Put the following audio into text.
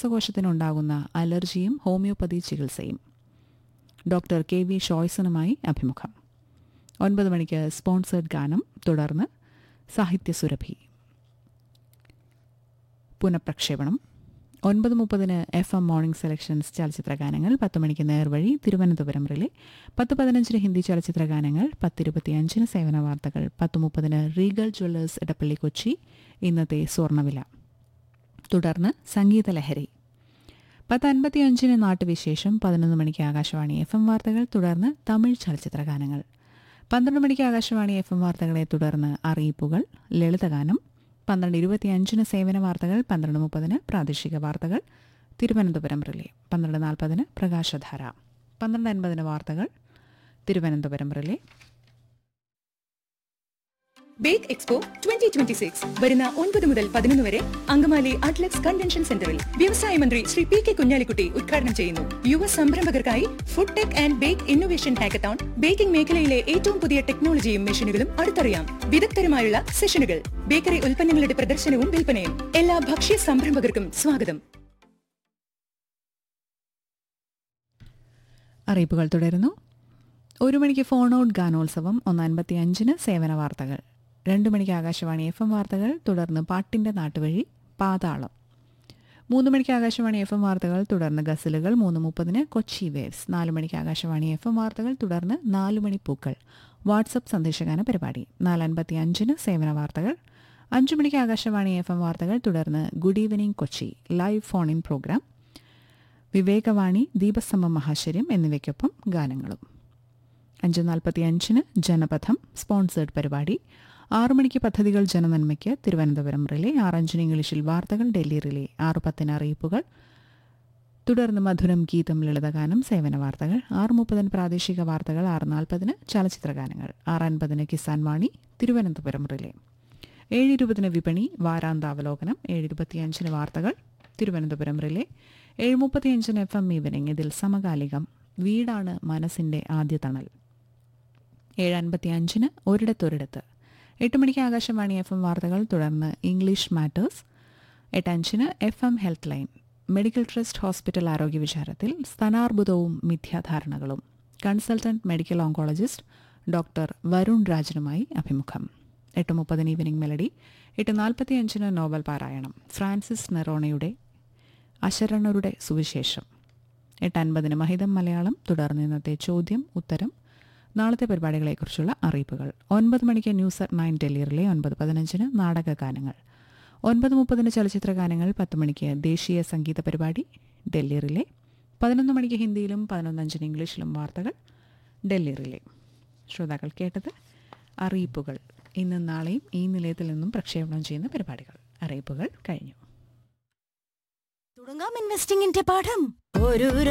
ശ്വാസകോശത്തിനുണ്ടാകുന്ന അലർജിയും ഹോമിയോപ്പതി ചികിത്സയും doctor K V ഷോയ്സണുമായി അഭിമുഖം ഒൻപത് മണിക്ക് സ്പോൺസേഡ് ഗാനം തുടർന്ന് സാഹിത്യസുരഭി പുനഃപ്രക്ഷേപണം ഒൻപത് മുപ്പതിന് എഫ് എം മോർണിംഗ് സെലക്ഷൻസ് ചലച്ചിത്ര ഗാനങ്ങൾ പത്ത് മണിക്ക് നേർവഴി തിരുവനന്തപുരം റിലേ പത്ത് പതിനഞ്ചിന് ഹിന്ദി ചലച്ചിത്ര ഗാനങ്ങൾ പത്തിരുപത്തിയഞ്ചിന് സേവന വാർത്തകൾ പത്ത് മുപ്പതിന് റീഗൽ ജ്വല്ലേഴ്സ് ഇടപ്പള്ളി കൊച്ചി ഇന്നത്തെ സ്വർണ്ണവില തുടർന്ന് സംഗീത ലഹരി പത്ത് അൻപത്തിയഞ്ചിന് നാട്ടുവിശേഷം പതിനൊന്ന് മണിക്ക് ആകാശവാണി എഫ് എം വാർത്തകൾ തുടർന്ന് തമിഴ് ചലച്ചിത്ര ഗാനങ്ങൾ പന്ത്രണ്ട് മണിക്ക് ആകാശവാണി എഫ് എം വാർത്തകളെ തുടർന്ന് അറിയിപ്പുകൾ ലളിതഗാനം പന്ത്രണ്ട് ഇരുപത്തിയഞ്ചിന് സേവന വാർത്തകൾ പന്ത്രണ്ട് മുപ്പതിന് പ്രാദേശിക വാർത്തകൾ തിരുവനന്തപുരം റിലേ പന്ത്രണ്ട് നാൽപ്പതിന് പ്രകാശധാര പന്ത്രണ്ട് അൻപതിന് വാർത്തകൾ Thiruvananthapuram relay bake expo twenty twenty six വരുന്ന ഒൻപത് മുതൽ പതിനൊന്ന് വരെ അങ്കമാലി അറ്റ്ലക്സ് കൺവെൻഷൻ സെന്ററിൽ വ്യവസായ മന്ത്രി ശ്രീ പി കെ കുഞ്ഞാലിക്കുട്ടി ഉദ്ഘാടനം ചെയ്യുന്നു യുവ സംരംഭകർക്കായി food tech and bake innovation hackathon baking മേഖലയിലെ ഏറ്റവും പുതിയ ടെക്നോളജിയും മെഷീനുകളും അടുത്തറിയാം വിദഗ്ധരുമായുള്ള സെഷനുകൾ ബേക്കറി ഉൽപ്പന്നങ്ങളുടെ പ്രദർശനവും വിൽപ്പനയും എല്ലാ ഭക്ഷ്യ സംരംഭകർക്കും സ്വാഗതം അറിയിപ്പുകൾ തുടരുന്നു ഒരു മണിക്ക് ഫോൺ ഔട്ട് ഗാനോത്സവം ഒന്ന് അൻപത്തി അഞ്ചിന് സേവന വാർത്തകൾ രണ്ട് മണിക്ക് ആകാശവാണി എഫ് എം വാർത്തകൾ തുടർന്ന് പാട്ടിൻ്റെ നാട്ടുവഴി പാതാളം മൂന്ന് മണിക്ക് ആകാശവാണി എഫ് എം വാർത്തകൾ തുടർന്ന് ഗസലുകൾ മൂന്ന് മുപ്പതിന് കൊച്ചി വേവ്സ് നാല് മണിക്ക് ആകാശവാണി എഫ് എം വാർത്തകൾ തുടർന്ന് നാല് മണി പൂക്കൾ വാട്സപ്പ് സന്ദേശഗാന പരിപാടി നാല് അൻപത്തി അഞ്ചിന് സേവന വാർത്തകൾ അഞ്ചു മണിക്ക് ആകാശവാണി എഫ് എം വാർത്തകൾ തുടർന്ന് good evening Kochi live phone in program Vivekavani Deepasthambham Mahashcharyam എന്നിവയ്ക്കൊപ്പം ഗാനങ്ങളും അഞ്ച് നാൽപ്പത്തി അഞ്ചിന് ജനപഥം സ്പോൺസേഡ് പരിപാടി ആറു മണിക്ക് പദ്ധതികൾ ജനനന്മയ്ക്ക് തിരുവനന്തപുരം റിലേ ആറഞ്ചിന് ഇംഗ്ലീഷിൽ വാർത്തകൾ ഡൽഹി റിലേ ആറു പത്തിന് അറിയിപ്പുകൾ തുടർന്ന് മധുരം ഗീതം ലളിതഗാനം സേവന വാർത്തകൾ ആറ് മുപ്പതിന് പ്രാദേശിക വാർത്തകൾ ആറ് നാൽപ്പതിന് ചലച്ചിത്ര ഗാനങ്ങൾ ആറ് അൻപതിന് കിസാൻ വാണി തിരുവനന്തപുരം റിലേ ഏഴ് ഇരുപതിന് വിപണി വാരാന്താവലോകനം ഏഴ് ഇരുപത്തിയഞ്ചിന് വാർത്തകൾ തിരുവനന്തപുരം റിലേ ഏഴ് മുപ്പത്തിയഞ്ചിന് എഫ് എം ഈവനിംഗ് ഇതിൽ സമകാലികം വീടാണ് മനസ്സിൻ്റെ ആദ്യ തണൽ ഏഴ് അൻപത്തി അഞ്ചിന് ഒരിടത്തൊരിടത്ത് എട്ട് മണിക്ക് ആകാശവാണി എഫ് എം വാർത്തകൾ തുടർന്ന് ഇംഗ്ലീഷ് മാറ്റേഴ്സ് എട്ട് അഞ്ചിന് F M health line medical trust hospital ആരോഗ്യ വിചാരത്തിൽ സ്ഥാനാർബുദവും മിഥ്യാധാരണകളും consultant medical oncologist doctor Varun രാജനുമായി അഭിമുഖം എട്ട് മുപ്പതിന് ഈവനിംഗ് മെലഡി എട്ട് നാൽപ്പത്തിയഞ്ചിന് നോവൽ പാരായണം ഫ്രാൻസിസ് നെറോണയുടെ അശരണരുടെ സുവിശേഷം എട്ട് അൻപതിന് മഹിതം മലയാളം തുടർന്ന് ഇന്നത്തെ ചോദ്യം ഉത്തരം നാളത്തെ പരിപാടികളെക്കുറിച്ചുള്ള അറിയിപ്പുകൾ ഒൻപത് മണിക്ക് ന്യൂസ് അറ്റ് നയൻ ഡൽഹിയിലെ ഒൻപത് പതിനഞ്ചിന് നാടക ഗാനങ്ങൾ ഒൻപത് മുപ്പതിന് ചലച്ചിത്ര ഗാനങ്ങൾ പത്ത് മണിക്ക് ദേശീയ സംഗീത പരിപാടി ഡൽഹി റിലേ പതിനൊന്ന് മണിക്ക് ഹിന്ദിയിലും പതിനൊന്നഞ്ചിന് ഇംഗ്ലീഷിലും വാർത്തകൾ ഡൽഹി റിലേ ശ്രോതാക്കൾ കേട്ടത് അറിയിപ്പുകൾ ഇന്നും നാളെയും ഈ നിലയത്തിൽ നിന്നും പ്രക്ഷേപണം ചെയ്യുന്ന പരിപാടികൾ അറിയിപ്പുകൾ കഴിഞ്ഞു തുടങ്ങാം ഇൻവെസ്റ്റിംഗിന്റെ പാഠം ഒരു